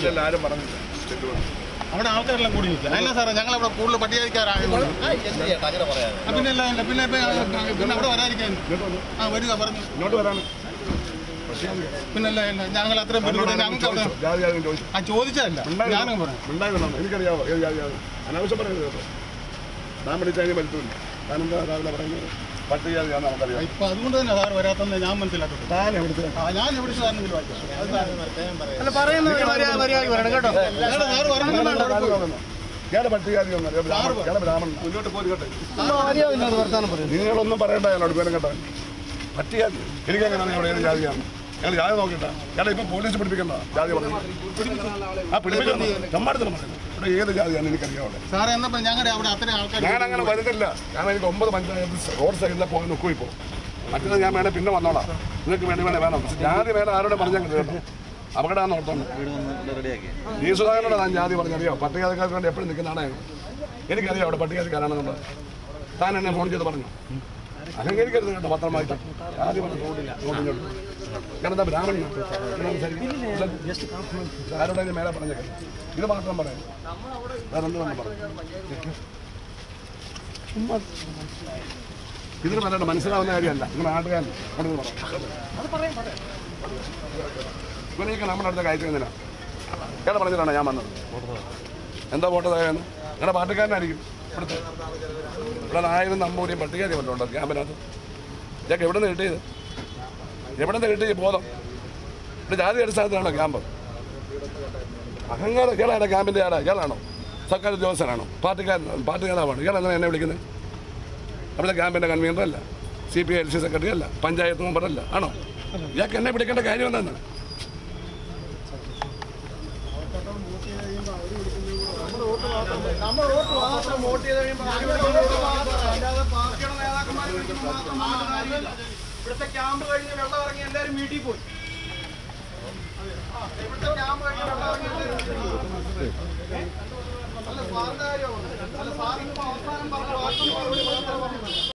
ഇല്ല, ആരും പറഞ്ഞില്ല തെറ്റ് പറഞ്ഞു. അവിടെ ആൾക്കാരെല്ലാം കൂടി നിൽക്കുക അല്ല സാറേ ഞങ്ങൾ അവിടെ കൂടുതൽ പട്ടികജാതിക്കാരായതുകൊണ്ട് ആ, പിന്നെ അല്ല അല്ല, പിന്നെ ഇപ്പൊ, ആ, പിന്നെ അവിടെ വരാതിരിക്കാൻ ഇങ്ങോട്ട് വന്നു. ആ വരിക പറഞ്ഞു ഇങ്ങോട്ട് വരാണ് പിന്നെ അല്ല അല്ല ഞങ്ങൾ അത്രയും ബുദ്ധിമുട്ട് ഞങ്ങൾക്ക് അവിടെ ജാതി ജാതി ചോദിച്ചു ആ ചോദിച്ചതല്ല മിണ്ടായി ഞാനും പറഞ്ഞു മിണ്ടായി വരണം എനിക്കറിയാവോ ഏത് ജാതിയാണ് അനാവശ്യം പറയുന്നത് കേട്ടോ താൻ പഠിച്ചതിന് പറ്റൂല താനെന്താ രാവിലെ പറയുന്നത് പട്ടിക ജാതിയാണെന്ന് നമുക്കറിയാം ഇപ്പൊ അതുകൊണ്ട് തന്നെ സാർ വരാത്തെന്ന് ഞാൻ മനസ്സിലാക്കട്ടെ താൻ എവിടുത്തെ ആ ഞാൻ എവിടെ സാറിനെങ്കിലും വായിക്കാം അത് സാറ് അല്ല പറയുന്നത് മര്യാദ മര്യാദ പറയണം കേട്ടോ അല്ല, സാറ് പറയണമെന്നുണ്ട് ഇയാളെ പട്ടികാതി ഒന്നും ഇയാളെ ബ്രാഹ്മണൻ മുന്നോട്ട് പോയി കേട്ടെ നിങ്ങളൊന്നും പറയണ്ട അയാളോട് പേരും കേട്ടോ പട്ടികാതി എനിക്കങ്ങനെ ഇവിടെ ഏത് ജാതിയാണ് ഞങ്ങൾ ജാതി നോക്കിയിട്ടാ ഇയാളെ ഇപ്പൊ പോലീസ് പിടിപ്പിക്കണ്ട ജാതി പറഞ്ഞു ആ പിടിപ്പിക്കണം ചമ്മാടത്തിന് പറയുന്നത് ഇവിടെ ഏത് ജാതിയാണ് എനിക്കറിയാം അവിടെ സാറേ എന്നപ്പോ ഞങ്ങളുടെ അവിടെ അത്രയും ആൾക്കാർ ഞാൻ അങ്ങനെ വരുന്നില്ല കാരണം എനിക്ക് ഒമ്പത് പഞ്ചായത്ത് റോഡ് സൈഡിലെ പോയി നിൽക്കും ഇപ്പോൾ മറ്റേത് ഞാൻ വേണേ പിന്നെ വന്നോളാം നിങ്ങൾക്ക് വേണ്ടി വേണേ വേണം പക്ഷെ ജാതി വേണം ആരോടെ പറഞ്ഞാൽ കേട്ടോ അപകടമാണ് ഓട്ടം ഈ സുധാകരനോട് ഞാൻ ജാതി പറഞ്ഞറിയോ പട്ടികജാതിക്കാർക്ക് വേണ്ടി എപ്പോഴും നിൽക്കുന്ന ആളാണ് എനിക്കറിയാം അവിടെ പട്ടികജാതിക്കാരാണെന്നുള്ളത് താൻ എന്നെ ഫോൺ ചെയ്ത് പറഞ്ഞു അലങ്കരിക്കരുത് കേട്ടോ പത്രം വായിച്ചു ജാതി പറഞ്ഞു അങ്ങോട്ടും കാരണം എന്താ ബ്രാഹ്മണൻ ആരോടെ മേലെ പറഞ്ഞേക്കാം ഇത് മാത്രം പറയാം വേറെ എന്ത് വേണം പറയാം ഇതിന് പറയണ്ട മനസ്സിലാവുന്ന കാര്യമല്ല നിങ്ങൾ നാട്ടുകാരൻ അത് പറയാം ഇവരെയൊക്കെ നമ്മുടെ അടുത്ത കയറ്റുന്നില്ല ഇയാളെ പറഞ്ഞിട്ടാണ് ഞാൻ വന്നത് എന്താ വോട്ട് തയ്യാന്ന് നിങ്ങളുടെ പാട്ടുകാരനായിരിക്കും ഇവിടുത്തെ ഇവിടെ ആയിരം നമ്പൂരിയും പട്ടികജാതി വല്ലതുണ്ടോ ക്യാമ്പിനകത്ത് ഇതൊക്കെ എവിടെ നിന്ന് കിട്ടിയത് എവിടെ നിന്ന് കിട്ടിയ ബോധം ഇവിടെ ജാതി അടിസ്ഥാനത്തിലാണോ ക്യാമ്പ് അഹങ്കാരം ഇയാളാണ് ക്യാമ്പിൻ്റെ ആളാ ഇയാളാണോ സർക്കാർ ഉദ്യോഗസ്ഥനാണോ പാർട്ടിക്കാരൻ പാർട്ടി നേതാവാണ് ഇയാൾ എങ്ങനെ എന്നെ വിളിക്കുന്നത് നമ്മുടെ ക്യാമ്പിൻ്റെ കൺവീനർ അല്ല C P I L C secretary അല്ല പഞ്ചായത്ത് മെമ്പർ അല്ല ആണോ ഇയാൾക്ക് എന്നെ പിടിക്കേണ്ട കാര്യം എന്താണ് ഇവിടുത്തെ ക്യാമ്പ് കഴിഞ്ഞ് വെള്ളം ഇറങ്ങി എല്ലാവരും വീട്ടിൽ പോയി ഇവിടുത്തെ ക്യാമ്പ് കഴിഞ്ഞ് വെള്ളം ഇറങ്ങി എല്ലാവരും വീട്ടിൽ പോയി. അല്ല സാറിന്റെ കാര്യമാണ് അല്ല സാറിന് അവസാനം പറഞ്ഞ വാക്കൊന്നും മറുപടി പറയാൻ